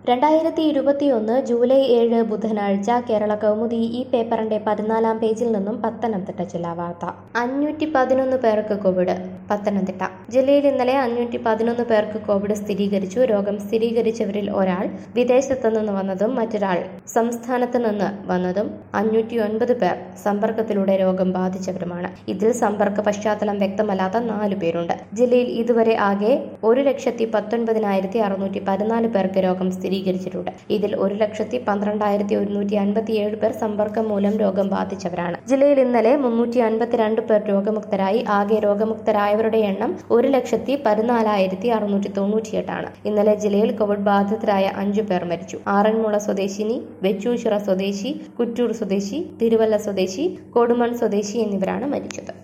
രണ്ടായിരത്തി ഇരുപത്തിയൊന്ന് ജൂലൈ ഏഴ് ബുധനാഴ്ച കേരള കൗമുദി ഈ പേപ്പറിന്റെ പതിനാലാം പേജിൽ നിന്നും പത്തനംതിട്ട ജില്ലാ വാർത്ത അഞ്ഞൂറ്റി പതിനൊന്ന് പേർക്ക് കോവിഡ് പത്തനംതിട്ട ജില്ലയിൽ ഇന്നലെ അഞ്ഞൂറ്റി പതിനൊന്ന് പേർക്ക് കോവിഡ് സ്ഥിരീകരിച്ചു രോഗം സ്ഥിരീകരിച്ചവരിൽ ഒരാൾ വിദേശത്ത് നിന്ന് വന്നതും മറ്റൊരാൾ സംസ്ഥാനത്ത് നിന്ന് വന്നതും അഞ്ഞൂറ്റി ഒൻപത് പേർ സമ്പർക്കത്തിലൂടെ രോഗം ബാധിച്ചവരുമാണ് ഇതിൽ സമ്പർക്ക പശ്ചാത്തലം വ്യക്തമല്ലാത്ത നാലു പേരുണ്ട് ജില്ലയിൽ ഇതുവരെ ആകെ ഒരു ലക്ഷത്തി പത്തൊൻപതിനായിരത്തി അറുന്നൂറ്റി പതിനാല് പേർക്ക് രോഗം സ്ഥിരീകരിച്ചിട്ടുണ്ട് ഇതിൽ ഒരു ലക്ഷത്തി പന്ത്രണ്ടായിരത്തി ഒരുന്നൂറ്റി അൻപത്തിയേഴ് പേർ സമ്പർക്കം മൂലം രോഗം ബാധിച്ചവരാണ് ജില്ലയിൽ ഇന്നലെ മുന്നൂറ്റി അൻപത്തിരണ്ട് പേർ രോഗമുക്തരായി ആകെ രോഗമുക്തരായവരുടെ എണ്ണം ഒരു ലക്ഷത്തി പതിനാലായിരത്തി അറുന്നൂറ്റി തൊണ്ണൂറ്റിയെട്ടാണ് ഇന്നലെ ജില്ലയിൽ കോവിഡ് ബാധിതരായ അഞ്ചു പേർ മരിച്ചു ആറന്മുള സ്വദേശിനി വെച്ചൂച്ചിറ സ്വദേശി കുറ്റൂർ സ്വദേശി തിരുവല്ല സ്വദേശി കൊടുമൺ സ്വദേശി എന്നിവരാണ് മരിച്ചത്